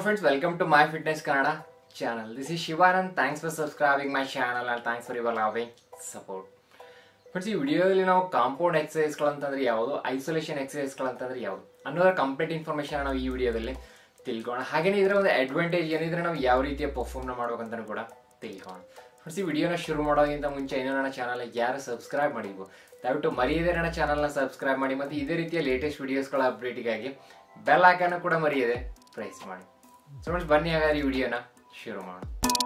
friends, welcome to My Fitness Canada channel. This is Shivanand. Thanks for subscribing my channel and thanks for your loving support. Friends ಈ ವಿಡಿಯೋದಲ್ಲಿ ನಾವು compound ಎಕ್ಸಸೈಸ್ಗಳಂತಂದ್ರೆ ಯಾವುದು isolation ಎಕ್ಸಸೈಸ್ಗಳಂತಂದ್ರೆ ಯಾವುದು ಅನ್ನೋದರ complete information ನಾವು ಈ ವಿಡಿಯೋದಲ್ಲಿ ತಿಳ್ಕೋಣ ಹಾಗೇನೇ ಇದರ ಒಂದು ಅಡ್ವಾಂಟೇಜ್ ಏನಿದ್ರೆ ನಾವು ಯಾವ ರೀತಿಯ ಪರ್ಫಾರ್ಮ್ನ ಮಾಡ್ಬೇಕಂತ ಕೂಡ ತಿಳ್ಕೋಣ ಫ್ರೆಂಡ್ಸ್ ಈ ವಿಡಿಯೋನ ಶುರು ಮಾಡೋದಕ್ಕಿಂತ ಮುಂಚೆ ಇನ್ನೂ ನನ್ನ ಚಾನಲ್ ಯಾರು ಸಬ್ಸ್ಕ್ರೈಬ್ ಮಾಡಿದ್ವು ದಯವಿಟ್ಟು ಮರೆಯದೆ ನನ್ನ ಚಾನಲ್ನ ಸಬ್ಸ್ಕ್ರೈಬ್ ಮಾಡಿ ಮತ್ತು ಇದೇ ರೀತಿಯ ಲೇಟೆಸ್ಟ್ ವಿಡಿಯೋಸ್ಗಳ ಅಪ್ಡೇಟಿಗಾಗಿ ಬೆಲ್ ಐಕಾನ್ ಕೂಡ ಮರೆಯದೆ ಪ್ರೆಸ್ ಮಾಡಿ ಸೊ ಫ್ರೆಂಡ್ಸ್ ಬನ್ನಿ ಹಾಗಾದ್ರೆ ಈ ವಿಡಿಯೋನ ಶುರು ಮಾಡೋಣ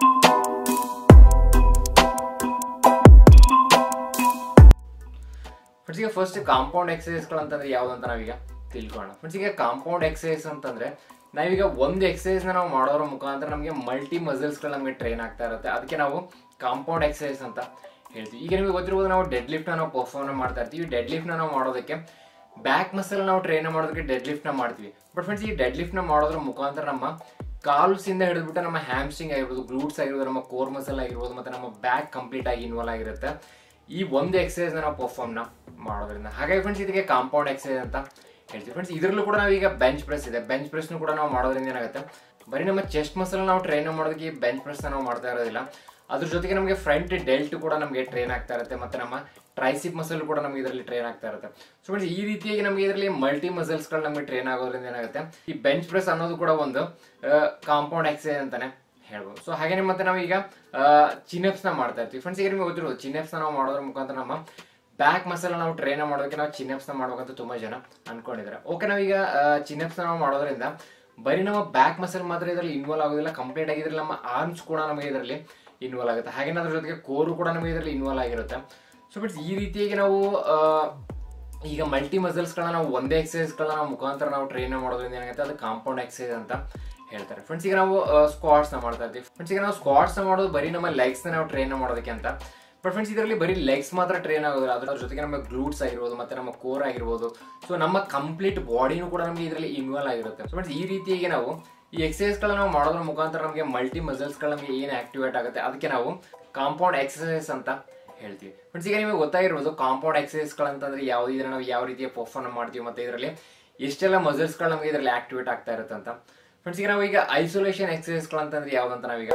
ಫ್ರೆಂಡ್ಸ್ ಈಗ ಫಸ್ಟ್ ಕಾಂಪೌಂಡ್ ಎಕ್ಸಸೈಸ್ಗಳು ಅಂತಂದ್ರೆ ಯಾವ್ದು ಅಂತ ನಾವೀಗ ತಿಳ್ಕೊಳ್ಳೋಣ ಫ್ರೆಂಡ್ಸ್ ಈಗ ಕಾಂಪೌಂಡ್ ಎಕ್ಸಸೈಸ್ ಅಂತಂದ್ರೆ ನಾವೀಗ ಒಂದು ಎಕ್ಸಸೈಸ್ ನಾವು ಮಾಡೋದ್ರ ಮುಖಾಂತರ ನಮಗೆ ಮಲ್ಟಿ ಮಸಲ್ಸ್ಗಳು ನಮಗೆ ಟ್ರೈನ್ ಆಗ್ತಾ ಇರುತ್ತೆ ಅದಕ್ಕೆ ನಾವು ಕಾಂಪೌಂಡ್ ಎಕ್ಸಸೈಸ್ ಅಂತ ಹೇಳ್ತೀವಿ ಈಗ ನಿಮಗೆ ಗೊತ್ತಿರ್ಬೋದು ನಾವು ಡೆಡ್ ಲಿಫ್ಟ್ ನಾವು ಪರ್ಫಾರ್ಮ್ ಮಾಡ್ತಾ ಇರ್ತೀವಿ ಡೆಡ್ ಲಿಫ್ಟ್ ನಾವು ಮಾಡೋದಕ್ಕೆ ಬ್ಯಾಕ್ ಮಸಲ್ ನಾವು ಟ್ರೈನ್ ಮಾಡೋದಕ್ಕೆ ಡೆಡ್ ಲಿಫ್ಟ್ ನ ಮಾಡ್ತೀವಿ ಬಟ್ ಫ್ರೆಂಡ್ಸ್ ಈ ಡೆಡ್ ಲಿಫ್ಟ್ ನ ಮಾಡೋದ್ರ ಮುಖಾಂತರ ನಮ್ಮ ಕಾಲ್ಸಿಂದ ಹಿಡಿದ್ಬಿಟ್ಟು ನಮ್ಮ ಹ್ಯಾಮ್ಸ್ಟಿಂಗ್ ಆಗಿರ್ಬೋದು ಗ್ಲೂಟ್ಸ್ ಆಗಿರ್ಬೋದು ನಮ್ಮ ಕೋರ್ ಮಸಲ್ ಆಗಿರ್ಬೋದು ಮತ್ತೆ ನಮ್ಮ ಬ್ಯಾಕ್ ಕಂಪ್ಲೀಟ್ ಆಗಿ ಇನ್ವಾಲ್ವ್ ಆಗಿರುತ್ತೆ ಈ ಒಂದು ಎಕ್ಸಸೈಸ್ ನಾವು ಪರ್ಫಾರ್ಮ್ ನ ಮಾಡೋದ್ರಿಂದ ಹಾಗಾಗಿ ಫ್ರೆಂಡ್ಸ್ ಇದಕ್ಕೆ ಕಾಂಪೌಂಡ್ ಎಕ್ಸಸೈಸ್ ಅಂತ ಹೇಳ್ತೀವಿ ಫ್ರೆಂಡ್ಸ್ ಇದರಲ್ಲೂ ಕೂಡ ನಾವೀಗ ಬೆಂಚ್ ಪ್ರೆಸ್ ಇದೆ ಬೆಂಚ್ ಪ್ರೆಸ್ ಕೂಡ ನಾವು ಮಾಡೋದ್ರಿಂದ ಏನಾಗುತ್ತೆ ಬರೀ ನಮ್ಮ ಚೆಸ್ಟ್ ಮಸಲ್ ನಾವು ಟ್ರೈನ್ ಮಾಡೋದಕ್ಕೆ ಬೆಂಚ್ ಪ್ರೆಸ್ ನಾವು ಮಾಡ್ತಾ ಇರೋದಿಲ್ಲ ಅದ್ರ ಜೊತೆಗೆ ನಮಗೆ ಫ್ರಂಟ್ ಡೆಲ್ಟ್ ಕೂಡ ನಮಗೆ ಟ್ರೈನ್ ಆಗ್ತಾ ಇರುತ್ತೆ ಮತ್ತೆ ನಮ್ಮ ಟ್ರೈಸಿಪ್ ಮಸಲ್ ಕೂಡ ನಮಗೆ ಇದರಲ್ಲಿ ಟ್ರೈನ್ ಆಗ್ತಾ ಇರುತ್ತೆ ಸೊ ಫ್ರೆಂಡ್ಸ್ ಈ ರೀತಿಯಾಗಿ ನಮಗೆ ಇದರಲ್ಲಿ ಮಲ್ಟಿ ಮಸಲ್ಸ್ ಗಳು ನಮಗೆ ಟ್ರೈನ್ ಆಗೋದ್ರಿಂದ ಏನಾಗುತ್ತೆ ಈ ಬೆಂಚ್ ಪ್ರೆಸ್ ಅನ್ನೋದು ಕೂಡ ಒಂದು ಕಾಂಪೌಂಡ್ ಎಕ್ಸಸೈಸ್ ಅಂತಾನೆ ಹೇಳ್ಬೋದು ಸೊ ಹಾಗೇನೆ ಮತ್ತೆ ನಾವು ಈಗ ಚಿನಪ್ಸ್ ನ ಮಾಡ್ತಾ ಇರ್ತೀವಿ ಫ್ರೆಂಡ್ಸ್ ಈಗ ನಿಮಗೆ ಗೊತ್ತಿರೋದು ಚಿನಪ್ಸ್ ನಾವು ಮಾಡೋದ್ರ ಮುಖಾಂತರ ನಮ್ಮ ಬ್ಯಾಕ್ ಮಸಲ್ ನಾವು ಟ್ರೈನ್ ಮಾಡೋದಕ್ಕೆ ನಾವು ಚಿನಪ್ಸ್ ನ ಮಾಡ್ಬೇಕಂತ ತುಂಬಾ ಜನ ಅನ್ಕೊಂಡಿದ್ದಾರೆ ಓಕೆ ನಾವೀಗ ಚಿನಪ್ಸ್ ನಾವು ಮಾಡೋದ್ರಿಂದ ಬರೀ ನಮ್ಮ ಬ್ಯಾಕ್ ಮಸಲ್ ಮಾತ್ರ ಇದರಲ್ಲಿ ಇನ್ವಾಲ್ವ್ ಆಗೋದಿಲ್ಲ ಕಂಪ್ಲೀಟ್ ಆಗಿ ಇದ್ರಲ್ಲಿ ನಮ್ಮ ಆರ್ಮ್ಸ್ ಕೂಡ ನಮಗೆ ಇದರಲ್ಲಿ ಇನ್ವಾಲ್ವ್ ಆಗುತ್ತೆ ಹಾಗೇನೆ ಅದ್ರ ಜೊತೆಗೆ ಕೋರು ಕೂಡ ನಮಗೆ ಇದರಲ್ಲಿ ಇನ್ವಾಲ್ವ್ ಆಗಿರುತ್ತೆ ಸೊ ಬಿಟ್ಸ್ ಈ ರೀತಿಯಾಗಿ ನಾವು ಈಗ ಮಲ್ಟಿ ಮಸಲ್ಸ್ಗಳನ್ನ ನಾವು ಒಂದೇ ಎಕ್ಸಸೈಸ್ಗಳನ್ನ ನಾವು ಮುಖಾಂತರ ನಾವು ಟ್ರೈನ್ ಮಾಡೋದ್ರಿಂದ ಏನಾಗುತ್ತೆ ಅದು ಕಾಂಪೌಂಡ್ ಎಕ್ಸಸೈಸ್ ಅಂತ ಹೇಳ್ತಾರೆ ಫ್ರೆಂಡ್ಸ್ ಈಗ ನಾವು ಸ್ಕ್ವಾಟ್ಸ್ ನ ಮಾಡ್ತಾ ಇರ್ತೀವಿ ಫ್ರೆಂಡ್ಸ್ ಈಗ ನಾವು ಸ್ಕ್ವಾಟ್ಸ್ ನ ಮಾಡೋದು ಬರೀ ನಮ್ಮ ಲೆಗ್ಸ್ ನ ನಾವು ಟ್ರೈನ್ ಮಾಡೋದಕ್ಕೆ ಅಂತ ಬಟ್ ಫ್ರೆಂಡ್ಸ್ ಇದರಲ್ಲಿ ಬರೀ ಲೆಗ್ಸ್ ಮಾತ್ರ ಟ್ರೈನ್ ಆಗೋದಿಲ್ಲ ಅದ್ರ ಜೊತೆಗೆ ನಮ್ಮ ಗ್ಲೂಟ್ಸ್ ಆಗಿರ್ಬೋದು ಮತ್ತೆ ನಮ್ಮ ಕೋರ್ ಆಗಿರ್ಬೋದು ಸೊ ನಮ್ಮ ಕಂಪ್ಲೀಟ್ ಬಾಡಿನೂ ಕೂಡ ನಮಗೆ ಇದರಲ್ಲಿ ಇನ್ವಾಲ್ವ್ ಆಗಿರುತ್ತೆ ಸೊ ಫ್ರೆಂಡ್ಸ್ ಈ ರೀತಿಯಾಗಿ ನಾವು ಈ ಎಕ್ಸಸೈಸ್ ಗಳನ್ನ ನಾವು ಮಾಡೋದ್ರ ಮುಖಾಂತರ ನಮಗೆ ಮಲ್ಟಿ ಮಸಲ್ಸ್ ಗಳು ನಮಗೆ ಏನು ಆಕ್ಟಿವೇಟ್ ಆಗುತ್ತೆ ಅದಕ್ಕೆ ನಾವು ಕಾಂಪೌಂಡ್ ಎಕ್ಸಸೈಸ್ ಅಂತ ಹೇಳ್ತೀವಿ ಫ್ರೆಂಡ್ಸ್ ಈಗ ನಿಮಗೆ ಗೊತ್ತಾಗಿರ್ಬೋದು ಕಾಂಪೌಂಡ್ ಎಕ್ಸಸೈಸ್ ಗಳಂತಂದ್ರೆ ಯಾವ್ದು ಇದ್ರೆ ನಾವು ಯಾವ ರೀತಿಯ ಪರ್ಫಾರ್ಮ್ ಮಾಡ್ತೀವಿ ಮತ್ತೆ ಇದರಲ್ಲಿ ಎಷ್ಟೆಲ್ಲ ಮಸಲ್ಸ್ ಗಳು ನಮಗೆ ಇದರಲ್ಲಿ ಆಕ್ಟಿವೇಟ್ ಆಗ್ತಾ ಇರುತ್ತೆ ಅಂತ ಫ್ರೆಂಡ್ಸ್ ಈಗ ನಾವು ಈಗ ಐಸೋಲೇಷನ್ ಎಕ್ಸಸೈಸ್ ಗಳಂತಂದ್ರೆ ಯಾವ್ದಂತ ನಾವೀಗ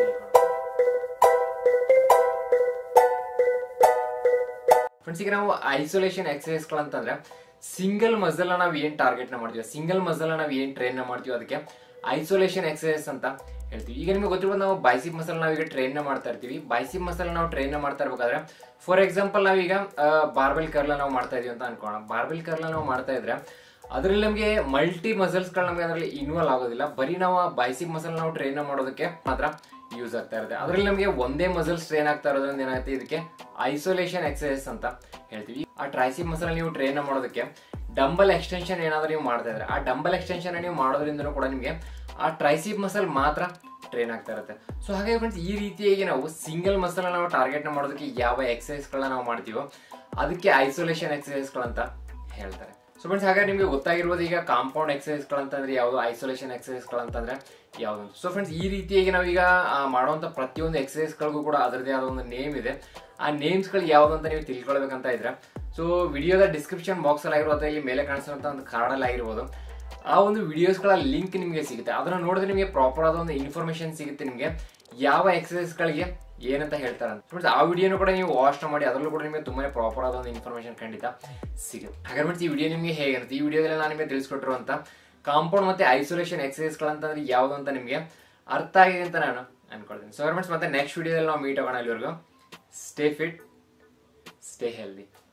ಫ್ರೆಂಡ್ಸ್ ಈಗ ನಾವು ಐಸೋಲೇಷನ್ ಎಕ್ಸಸೈಸ್ ಗಳಂತಂದ್ರೆ ಸಿಂಗಲ್ ಮಸಲ್ ನಾವು ಏನ್ ಟಾರ್ಗೆಟ್ ನ ಮಾಡ್ತೀವಿ ಸಿಂಗಲ್ ಮಸಲ್ ನಾವು ಏನ್ ಟ್ರೈನ್ ನ ಮಾಡ್ತೀವಿ ಅದಕ್ಕೆ ಐಸೋಲೇಷನ್ ಎಕ್ಸಸೈಸ್ ಅಂತ ಹೇಳ್ತೀವಿ ಈಗ ನಿಮಗೆ ಗೊತ್ತಿರ್ಬೋದು ನಾವು ಬೈಸಿಪ್ ಮಸಲ್ ನಾವೀಗ ಟ್ರೈನ್ ನ ಮಾಡ್ತಾ ಇರ್ತೀವಿ ಬೈಸಿಪ್ ಮಸಲ್ ನಾವು ಟ್ರೈನ್ ನ ಮಾಡ್ತಾ ಇರ್ಬೇಕಾದ್ರೆ ಫಾರ್ ಎಕ್ಸಾಂಪಲ್ ನಾವೀಗ ಬಾರ್ಬೆಲ್ ಕರ್ಲ ನಾವು ಮಾಡ್ತಾ ಇದೀವಿ ಅಂತ ಅನ್ಕೋಣ ಬಾರ್ಬೆಲ್ ಕರ್ಲ ನಾವು ಮಾಡ್ತಾ ಇದ್ರೆ ಅದರಲ್ಲಿ ನಮಗೆ ಮಲ್ಟಿ ಮಸಲ್ಸ್ ಗಳು ನಮಗೆ ಅದರಲ್ಲಿ ಇನ್ವಾಲ್ವ್ ಆಗೋದಿಲ್ಲ ಬರೀ ನಾವು ಬೈಸಿಪ್ ಮಸಲ್ ನಾವು ಟ್ರೈನ್ ಮಾಡೋದಕ್ಕೆ ಮಾತ್ರ ಯೂಸ್ ಆಗ್ತಾ ಇರುತ್ತೆ ಅದರಲ್ಲಿ ನಮಗೆ ಒಂದೇ ಮಸಲ್ಸ್ ಟ್ರೈನ್ ಆಗ್ತಾ ಇರೋದ್ರಿಂದ ಏನಾಗುತ್ತೆ ಇದಕ್ಕೆ ಐಸೋಲೇಷನ್ ಎಕ್ಸಸೈಸ್ ಅಂತ ಹೇಳ್ತೀವಿ ಆ ಟ್ರೈಸಿಪ್ ಮಸಲ್ ನೀವು ಟ್ರೈನ್ ಮಾಡೋದಕ್ಕೆ ಡಂಬಲ್ ಎಕ್ಸ್ಟೆನ್ಷನ್ ಏನಾದರೂ ನೀವು ಮಾಡ್ತಾ ಇದ್ರೆ ಆ ಡಂಬಲ್ ಎಕ್ಸ್ಟೆನ್ಷನ್ ನೀವು ಮಾಡೋದ್ರಿಂದ ಕೂಡ ನಿಮಗೆ ಆ ಟ್ರೈಸಿಪ್ ಮಸಲ್ ಮಾತ್ರ ಟ್ರೈನ್ ಆಗ್ತಾ ಇರುತ್ತೆ ಸೊ ಹಾಗಾಗಿ ಫ್ರೆಂಡ್ಸ್ ಈ ರೀತಿಯಾಗಿ ನಾವು ಸಿಂಗಲ್ ಮಸಲ್ ನಾವು ಟಾರ್ಗೆಟ್ ಮಾಡೋದಕ್ಕೆ ಯಾವ ಎಕ್ಸಸೈಸ್ಗಳನ್ನ ನಾವು ಮಾಡ್ತೀವೋ ಅದಕ್ಕೆ ಐಸೋಲೇಷನ್ ಎಕ್ಸಸೈಸ್ಗಳಂತ ಹೇಳ್ತಾರೆ ಸೊ ಫ್ರೆಂಡ್ಸ್ ಹಾಗಾಗಿ ನಿಮಗೆ ಗೊತ್ತಾಗಿರ್ಬೋದು ಈಗ ಕಾಂಪೌಂಡ್ ಎಕ್ಸಸೈಸ್ಗಳಂತಂದ್ರೆ ಯಾವುದು ಐಸೋಲೇಷನ್ ಎಕ್ಸಸೈಸ್ಗಳಂತಂದ್ರೆ ಯಾವುದು ಸೊ ಫ್ರೆಂಡ್ಸ್ ಈ ರೀತಿಯಾಗಿ ನಾವೀಗ ಮಾಡುವಂಥ ಪ್ರತಿಯೊಂದು ಎಕ್ಸಸೈಸ್ಗಳಿಗೂ ಕೂಡ ಅದರದೇ ಆದ ಒಂದು ನೇಮ್ ಇದೆ ಆ ನೇಮ್ಸ್ಗಳು ಯಾವುದು ಅಂತ ನೀವು ತಿಳ್ಕೊಳ್ಬೇಕಂತ ಇದ್ರೆ ಸೊ ವಿಡಿಯೋದ ಡಿಸ್ಕ್ರಿಪ್ಷನ್ ಬಾಕ್ಸ್ ಅಲ್ಲಿ ಆಗಿರ್ಬೋದು ಇಲ್ಲಿ ಮೇಲೆ ಕಾಣಿಸುವಂತ ಒಂದು ಕಾರ್ಡಲ್ಲಿ ಆಗಿರ್ಬೋದು ಆ ಒಂದು ವಿಡಿಯೋಸ್ಗಳ ಲಿಂಕ್ ನಿಮಗೆ ಸಿಗುತ್ತೆ ಅದನ್ನ ನೋಡಿದ್ರೆ ನಿಮಗೆ ಪ್ರಾಪರ್ ಆದ ಒಂದು ಇನ್ಫಾರ್ಮೇಶನ್ ಸಿಗುತ್ತೆ ನಿಮಗೆ ಯಾವ ಎಕ್ಸಸೈಸ್ಗಳಿಗೆ ಏನಂತ ಹೇಳ್ತಾರೆ ಅಂತ ಫ್ರೆಂಡ್ಸ್ ಆ ವಿಡಿಯೋನು ಕೂಡ ನೀವು ವಾಚ್ ಮಾಡಿ ಅದರಲ್ಲೂ ಕೂಡ ನಿಮಗೆ ತುಂಬಾ ಪ್ರಾಪರ್ ಆದ ಒಂದು ಇನ್ಫಾರ್ಮೇಶನ್ ಖಂಡಿತ ಸಿಗುತ್ತೆ ಹಾಗಾದ್ರೆ ಫ್ರೆಂಡ್ಸ್ ಈ ವಿಡಿಯೋ ನಿಮಗೆ ಹೇಗೆ ಅಂತ ಈ ವಿಡಿಯೋದಲ್ಲಿ ನಾನು ನಿಮಗೆ ತಿಳಿಸ್ಕೊಟ್ಟಿರುವಂತ ಕಾಂಪೌಂಡ್ ಮತ್ತೆ ಐಸೋಲೇಷನ್ ಎಕ್ಸಸೈಸ್ಗಳಂತಂದ್ರೆ ಯಾವುದು ಅಂತ ನಿಮಗೆ ಅರ್ಥ ಆಗಿದೆ ಅಂತ ನಾನು ಅನ್ಕೊಳ್ತೀನಿ ಸೊ ಫ್ರೆಂಡ್ಸ್ ಮತ್ತೆ ನೆಕ್ಸ್ಟ್ ವಿಡಿಯೋದಲ್ಲಿ ನಾವು ಮೀಟ್ ಆಗೋಣ ಇಲ್ಲಿವರೆಗೂ ಸ್ಟೇ ಫಿಟ್ ಸ್ಟೇ ಹೆಲ್ದಿ